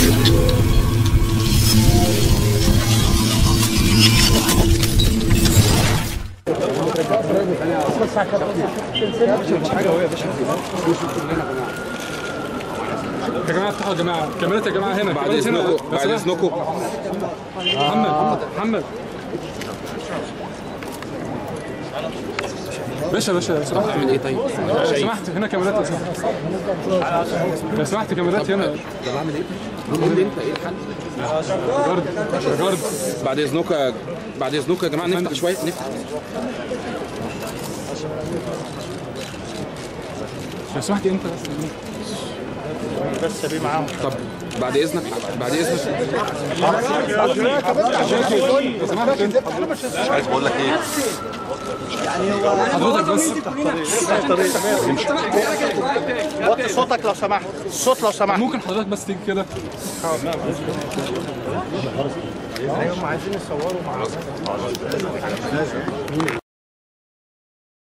يا جماعه افتحوا يا جماعه كاميرات يا جماعه هنا بعد كاميرات هنا. اذنكم لو بعد سمحت. اذنكم محمد محمد باشا باشا لو سمحت اعمل ايه طيب؟ لو سمحت هنا كاميرات لو سمحت لو سمحت كاميرات هنا طب اعمل ايه؟ قول لي انت ايه الحل؟ جارد جارد بعد اذنكم يا- بعد اذنكم يا جماعه نفتح شويه نفتح لو سمحت انت بس طب بعد اذنك بعد اذنك لو سمحت انت مش عارف اقول لك ايه حضرتك بس وطي صوتك لو سمحت الصوت لو سمحت ممكن حضرتك بس تيجي كده